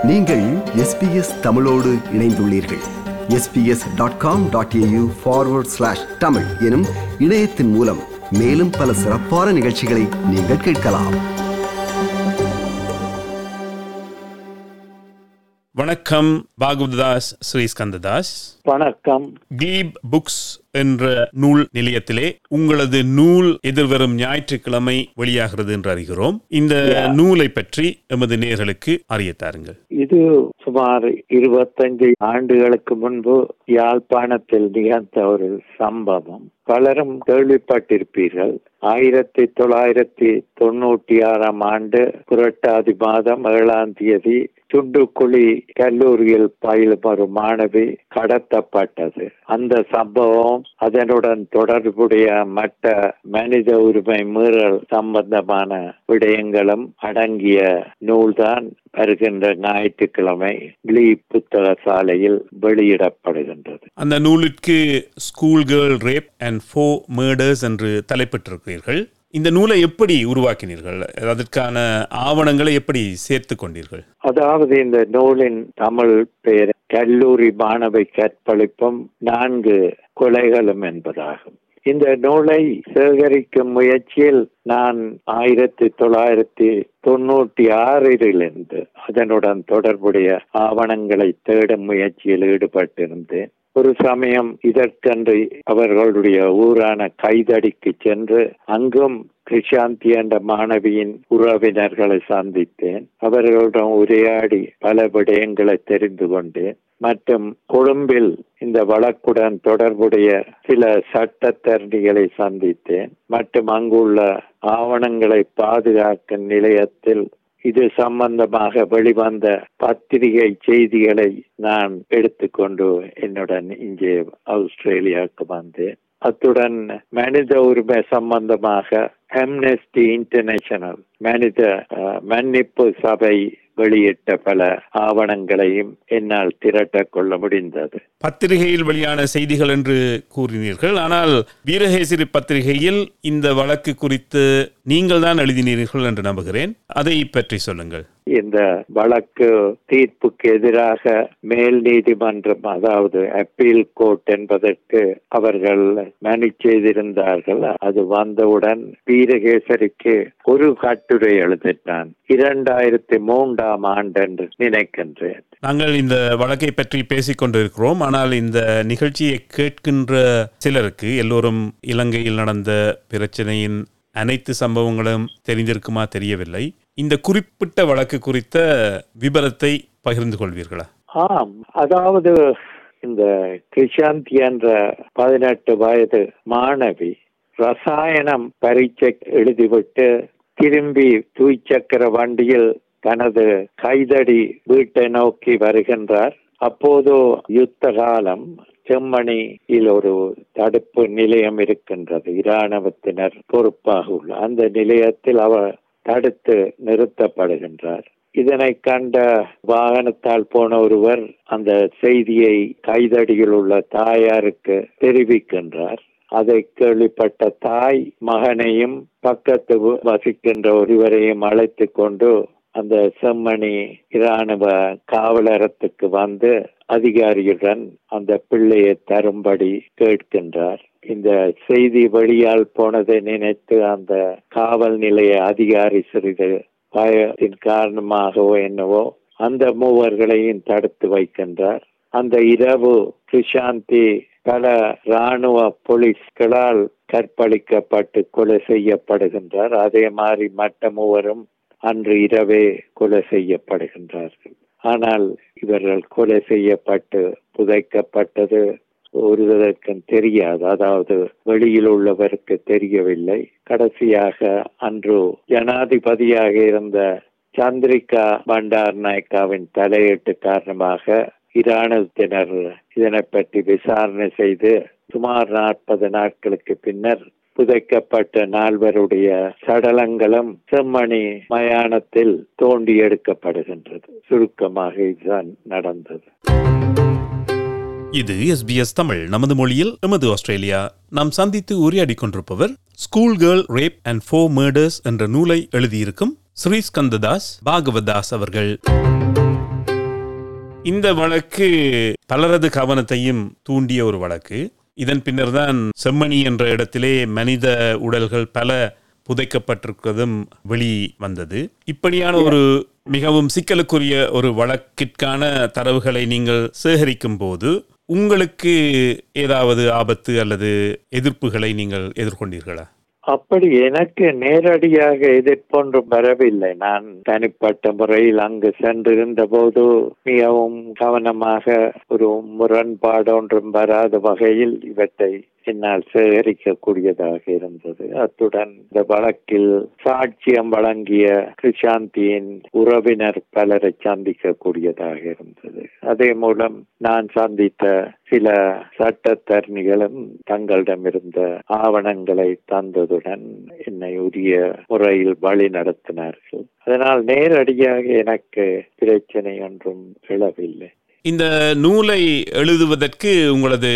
நீங்கள் எஸ்பிஎஸ் தமிழோடு இணைந்துள்ளீர்கள் SBS dot com dot AU forward slash Tamil எனும் இணையத்தின் மூலம் மேலும் பல சிறப்பான நிகழ்ச்சிகளை நீங்கள் கேட்கலாம் வணக்கம் பாகவதாஸ் ஸ்ரீ ஸ்கந்ததாஸ் வணக்கம் கிளீப் புக்ஸ் என்ற நூல் நிலையத்திலே உங்களது நூல் எதிர்வரும் ஞாயிற்றுக்கிழமை வெளியாகிறது என்று அறிகிறோம் இந்த நூலை பற்றி எமது நேர்களுக்கு அறிய தாருங்கள் இது சுமார் இருபத்தஞ்சு ஆண்டுகளுக்கு முன்பு யாழ்ப்பாணத்தில் நிகழ்ந்த ஒரு சம்பவம் பலரும் கேள்விப்பட்டிருப்பீர்கள் ஆயிரத்தி தொள்ளாயிரத்தி தொண்ணூற்றி ஆறாம் ஆண்டு புரட்டாதி மாதம் ஏழாம் தேதி துண்டுக்குழி கல்லூரியில் பயிலும் ஒரு மாணவி கடத்தப்பட்டது அந்த சம்பவம் அதனுடன் தொடர்புடைய மற்ற மனித உரிமை மீறல் சம்பந்தமான விடயங்களும் அடங்கிய நூல்தான் வருகின்ற ஞாயிற்றுக்கிழமை கிளீ புத்தக சாலையில் வெளியிடப்படுகின்றது அந்த நூலிற்கு school girl rape and four murders என்று தலைப்பிட்டிருக்கிறீர்கள் இந்த நூலை எப்படி உருவாக்கினீர்கள் அதற்கான ஆவணங்களை எப்படி சேர்த்து கொண்டீர்கள் அதாவது இந்த நூலின் தமிழ் பெயர் கல்லூரி மாணவை கற்பழிப்பும் நான்கு கொலைகளும் என்பதாகும் இந்த நூலை சேகரிக்கும் முயற்சியில் நான் ஆயிரத்தி தொள்ளாயிரத்தி தொண்ணூற்றி ஆறிலிருந்து அதனுடன் தொடர்புடைய ஆவணங்களை தேடும் முயற்சியில் ஈடுபட்டிருந்தேன் ஒரு சமயம் இதற்கென்று அவர்களுடைய ஊரான கைதடிக்கு சென்று அங்கும் கிருஷாந்தி என்ற மாணவியின் உறவினர்களை சந்தித்தேன் அவர்களுடன் உரையாடி பல விடயங்களை தெரிந்து கொண்டேன் மற்றும் கொழும்பில் இந்த வழக்குடன் தொடர்புடைய சில சட்டத்தரணிகளை சந்தித்தேன் மற்றும் அங்குள்ள ஆவணங்களை பாதுகாக்கும் நிலையத்தில் இது சம்பந்தமாக வெளிவந்த பத்திரிகை செய்திகளை நான் எடுத்துக்கொண்டு என்னுடன் இங்கே ஆஸ்திரேலியாவுக்கு வந்தேன் அத்துடன் மனித உரிமை சம்பந்தமாக அம்னஸ்டி இன்டர்நேஷனல் மனித மன்னிப்பு சபை வெளியிட்ட பல ஆவணங்களையும் என்னால் திரட்ட கொள்ள முடிந்தது பத்திரிகையில் வெளியான செய்திகள் என்று கூறினீர்கள் ஆனால் வீரகேசரி பத்திரிகையில் இந்த வழக்கு குறித்து நீங்கள் தான் எழுதினீர்கள் என்று நம்புகிறேன் அதை பற்றி சொல்லுங்கள் இந்த வழக்கு தீர்ப்புக்கு எதிராக மேல் நீதிமன்றம் அதாவது அப்பீல் கோர்ட் என்பதற்கு அவர்கள் மனு செய்திருந்தார்கள் அது வந்தவுடன் வீரகேசரிக்கு ஒரு கட்டுரை எழுதினான் இரண்டாயிரத்தி மூன்றாம் ஆண்டு என்று நினைக்கின்றேன் நாங்கள் இந்த வழக்கை பற்றி பேசிக் கொண்டிருக்கிறோம் ஆனால் இந்த நிகழ்ச்சியை கேட்கின்ற சிலருக்கு எல்லோரும் இலங்கையில் நடந்த பிரச்சனையின் அனைத்து சம்பவங்களும் தெரிந்திருக்குமா தெரியவில்லை இந்த குறிப்பிட்ட வழக்கு குறித்த விபரத்தை பகிர்ந்து கொள்வீர்களா ஆம் அதாவது இந்த கிருஷாந்தி என்ற பதினெட்டு வயது மாணவி ரசாயனம் பரீட்சை எழுதிவிட்டு திரும்பி துய்சக்கர வண்டியில் தனது கைதடி வீட்டை நோக்கி வருகின்றார் அப்போது யுத்த காலம் செம்மணியில் ஒரு தடுப்பு நிலையம் இருக்கின்றது இராணுவத்தினர் பொறுப்பாக உள்ள அந்த நிலையத்தில் அவர் தடுத்து நிறுத்தப்படுகின்றார் இதனை கண்ட வாகனத்தால் போன ஒருவர் அந்த செய்தியை கைதடியில் உள்ள தாயாருக்கு தெரிவிக்கின்றார் அதை கேள்விப்பட்ட தாய் மகனையும் பக்கத்து வசிக்கின்ற ஒருவரையும் அழைத்து கொண்டு அந்த செம்மணி இராணுவ காவலரத்துக்கு வந்து அதிகாரியுடன் அந்த பிள்ளையை தரும்படி கேட்கின்றார் இந்த செய்தி வெளியால் போனதை நினைத்து அந்த காவல் நிலைய அதிகாரி சிறிது பயத்தின் காரணமாகவோ என்னவோ அந்த மூவர்களையும் தடுத்து வைக்கின்றார் அந்த இரவு சுஷாந்தி பல ராணுவ போலீஸ்களால் கற்பழிக்கப்பட்டு கொலை செய்யப்படுகின்றார் அதே மாதிரி மற்ற மூவரும் அன்று இரவே கொலை செய்யப்படுகின்றார்கள் ஆனால் இவர்கள் கொலை செய்யப்பட்டு புதைக்கப்பட்டது ஒருவருக்கும் தெரியாது அதாவது வெளியில் உள்ளவருக்கு தெரியவில்லை கடைசியாக அன்று ஜனாதிபதியாக இருந்த சந்திரிகா பண்டார் நாயக்காவின் தலையீட்டு காரணமாக இராணுவத்தினர் இதனை பற்றி விசாரணை செய்து சுமார் நாற்பது நாட்களுக்கு பின்னர் புதைக்கப்பட்ட நால்வருடைய சடலங்களும் செம்மணி மயானத்தில் தோண்டி எடுக்கப்படுகின்றது சுருக்கமாக இதுதான் நடந்தது இது எஸ்பிஎஸ் தமிழ் நமது மொழியில் எமது ஆஸ்திரேலியா நாம் சந்தித்து உரையாடி கொண்டிருப்பவர் school girl rape and four murders என்ற நூலை எழுதியிருக்கும் ஸ்ரீ ஸ்கந்ததாஸ் பாகவதாஸ் அவர்கள் இந்த வழக்கு பலரது கவனத்தையும் தூண்டிய ஒரு வழக்கு இதன் பின்னர் தான் செம்மணி என்ற இடத்திலே மனித உடல்கள் பல புதைக்கப்பட்டிருக்கிறதும் வெளி வந்தது இப்படியான ஒரு மிகவும் சிக்கலுக்குரிய ஒரு வழக்கிற்கான தரவுகளை நீங்கள் சேகரிக்கும் போது உங்களுக்கு ஏதாவது ஆபத்து அல்லது எதிர்ப்புகளை நீங்கள் எதிர்கொண்டீர்களா அப்படி எனக்கு நேரடியாக எதிர்ப்பொன்றும் வரவில்லை நான் தனிப்பட்ட முறையில் அங்கு சென்றிருந்த போது மிகவும் கவனமாக ஒரு முரண்பாடு ஒன்றும் வராத வகையில் இவற்றை என்னால் சேகரிக்கக்கூடியதாக இருந்தது அத்துடன் இந்த வழக்கில் சாட்சியம் வழங்கிய கிருஷாந்தியின் உறவினர் பலரை சந்திக்கக்கூடியதாக இருந்தது அதே மூலம் நான் சந்தித்த சில சட்டத்தரணிகளும் தங்களிடமிருந்த ஆவணங்களை தந்ததுடன் என்னை உரிய முறையில் வழி நடத்தினார்கள் அதனால் நேரடியாக எனக்கு பிரச்சனை ஒன்றும் எழவில்லை இந்த நூலை எழுதுவதற்கு உங்களது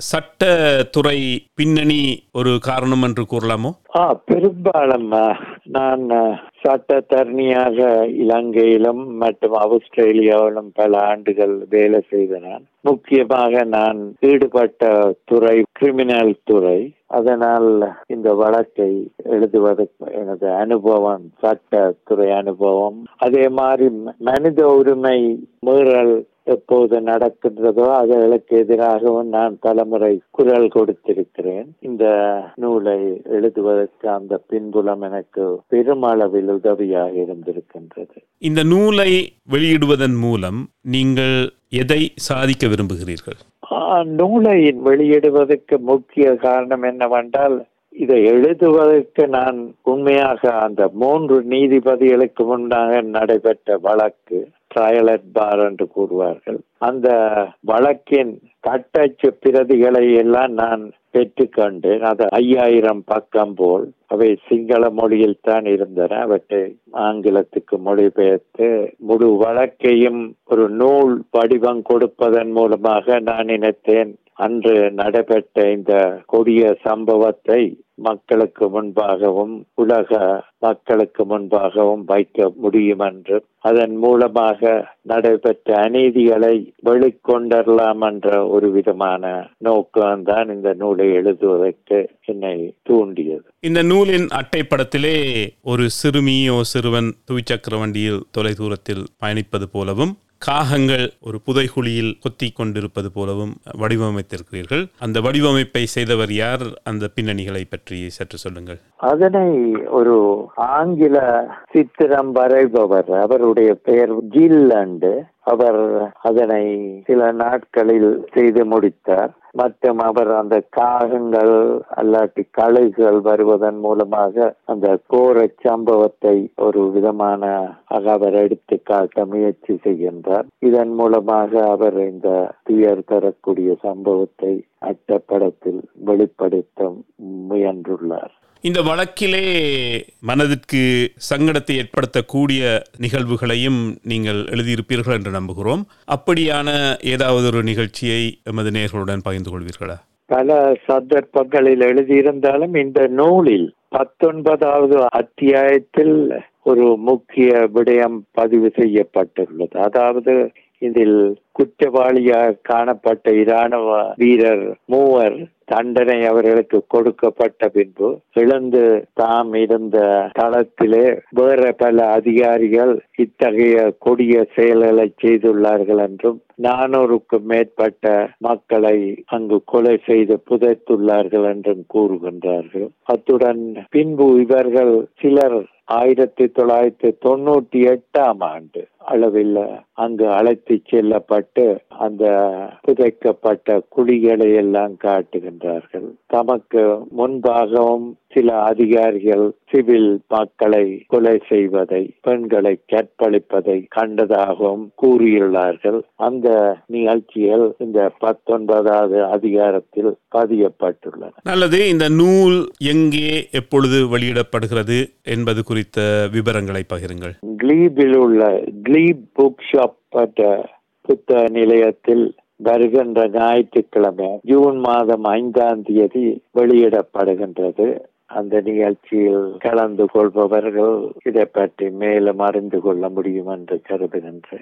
சட்டத்துறை பின்னணி ஒரு காரணம் என்று கூறலாமோ ஆ பெரும்பாலும் ஆ, நான் ஆ, சட்டத்தரணியாக இலங்கையிலும் மற்றும் ஆஸ்திரேலியாவிலும் பல ஆண்டுகள் வேலை செய்த நான் முக்கியமாக நான் ஈடுபட்ட துறை கிரிமினல் துறை அதனால் இந்த வழக்கை எழுதுவதற்கு எனது அனுபவம் சட்டத்துறை அனுபவம் அதே மாதிரி ம- மனித உரிமை மீறல் எப்போது நடக்கின்றதோ அதுகளுக்கு எதிராகவும் நான் பலமுறை குரல் கொடுத்திருக்கிறேன் இந்த நூலை எழுதுவதற்கு அந்த பின்புலம் எனக்கு பெருமளவில் உதவியாக இருந்திருக்கின்றது இந்த நூலை வெளியிடுவதன் மூலம் நீங்கள் எதை சாதிக்க விரும்புகிறீர்கள் ஆ, நூலை வெளியிடுவதற்கு முக்கிய காரணம் என்னவென்றால் இதை எழுதுவதற்கு நான் உண்மையாக அந்த மூன்று நீதிபதிகளுக்கு முன்னாக நடைபெற்ற வழக்கு ட்ரையல் அட் பார் என்று கூறுவார்கள் அந்த வழக்கின் கட்டச்சு பிரதிகளை எல்லாம் நான் பெற்றுக்கொண்டு அது ஐயாயிரம் பக்கம் போல் அவை சிங்கள மொழியில் தான் இருந்தன அவற்றை ஆங்கிலத்துக்கு மொழிபெயர்த்து முழு வழக்கையும் ஒரு நூல் வடிவம் கொடுப்பதன் மூலமாக நான் நினைத்தேன் அன்று நடைபெற்ற இந்த கொடிய சம்பவத்தை மக்களுக்கு முன்பாகவும் உலக மக்களுக்கு முன்பாகவும் வைக்க முடியும் என்று அதன் மூலமாக நடைபெற்ற அநீதிகளை வெளிக்கொண்டரலாம் என்ற ஒரு விதமான நோக்கம்தான் இந்த நூலை எழுதுவதற்கு என்னை தூண்டியது இந்த நூலின் அட்டைப்படத்திலே ஒரு சிறுமியோ சிறுவன் துவிச்சக்கர வண்டியில் தொலைதூரத்தில் பயணிப்பது போலவும் காகங்கள் ஒரு புதைகுழியில் கொத்தி கொண்டிருப்பது போலவும் வடிவமைத்திருக்கிறீர்கள் அந்த வடிவமைப்பை செய்தவர் யார் அந்த பின்னணிகளை பற்றி சற்று சொல்லுங்கள் அதனை ஒரு ஆங்கில சித்திரம் வரைபவர் அவருடைய பெயர் ஜில்லண்டு அவர் அதனை சில நாட்களில் செய்து முடித்தார் மற்றும் அவர் அந்த காகங்கள் அல்லாட்டி கழுகுகள் வருவதன் மூலமாக அந்த கோர சம்பவத்தை ஒரு விதமான அவர் எடுத்து காட்ட முயற்சி செய்கின்றார் இதன் மூலமாக அவர் இந்த துயர் தரக்கூடிய சம்பவத்தை அட்டப்படத்தில் வெளிப்படுத்த முயன்றுள்ளார் இந்த வழக்கிலே மனதிற்கு சங்கடத்தை ஏற்படுத்தக்கூடிய நிகழ்வுகளையும் நீங்கள் எழுதியிருப்பீர்கள் என்று நம்புகிறோம் அப்படியான ஏதாவது ஒரு நிகழ்ச்சியை எமது நேர்களுடன் பகிர்ந்து கொள்வீர்களா பல சந்தர்ப்பங்களில் எழுதியிருந்தாலும் இந்த நூலில் பத்தொன்பதாவது அத்தியாயத்தில் ஒரு முக்கிய விடயம் பதிவு செய்யப்பட்டுள்ளது அதாவது இதில் குற்றவாளியாக காணப்பட்ட இராணுவ வீரர் மூவர் தண்டனை அவர்களுக்கு கொடுக்கப்பட்ட பின்பு இழந்து தாம் இருந்த தளத்திலே வேற பல அதிகாரிகள் இத்தகைய கொடிய செயல்களை செய்துள்ளார்கள் என்றும் நானூறுக்கும் மேற்பட்ட மக்களை அங்கு கொலை செய்து புதைத்துள்ளார்கள் என்றும் கூறுகின்றார்கள் அத்துடன் பின்பு இவர்கள் சிலர் ஆயிரத்தி தொள்ளாயிரத்தி தொண்ணூற்றி எட்டாம் ஆண்டு அளவில் அங்கு அழைத்து செல்லப்பட்டு அந்த புதைக்கப்பட்ட குழிகளை எல்லாம் காட்டுகின்றார்கள் தமக்கு முன்பாகவும் சில அதிகாரிகள் சிவில் மக்களை கொலை செய்வதை பெண்களை கற்பழிப்பதை கண்டதாகவும் கூறியுள்ளார்கள் அந்த நிகழ்ச்சிகள் இந்த பத்தொன்பதாவது அதிகாரத்தில் பதியப்பட்டுள்ளன நல்லது இந்த நூல் எங்கே எப்பொழுது வெளியிடப்படுகிறது என்பது குறித்த விவரங்களை பகிருங்கள் கிளீபில் உள்ள கிளீப் புக் ஷாப் என்ற புத்தக நிலையத்தில் வருகின்ற ஞாயிற்றுக்கிழமை ஜூன் மாதம் ஐந்தாம் தேதி வெளியிடப்படுகின்றது அந்த நிகழ்ச்சியில் கலந்து கொள்பவர்கள் இதை பற்றி மேலும் அறிந்து கொள்ள முடியும் என்று கருதுகின்றேன்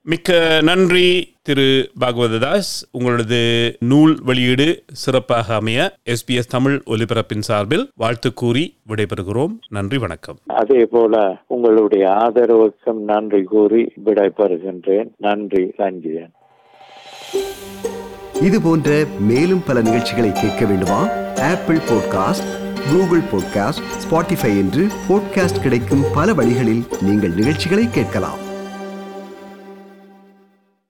மிக்க நன்றி திரு பாகவததாஸ் உங்களது நூல் வெளியீடு சிறப்பாக அமைய எஸ்பிஎஸ் தமிழ் ஒலிபரப்பின் சார்பில் வாழ்த்து கூறி விடைபெறுகிறோம் நன்றி வணக்கம் அதே போல உங்களுடைய ஆதரவுக்கும் நன்றி கூறி விடைபெறுகின்றேன் நன்றி ரஞ்சிதன் இது போன்ற மேலும் பல நிகழ்ச்சிகளை கேட்க வேண்டுமா Apple podcast Google podcast Spotify என்று பாட்காஸ்ட் கிடைக்கும் பல வழிகளில் நீங்கள் நிகழ்ச்சிகளை கேட்கலாம்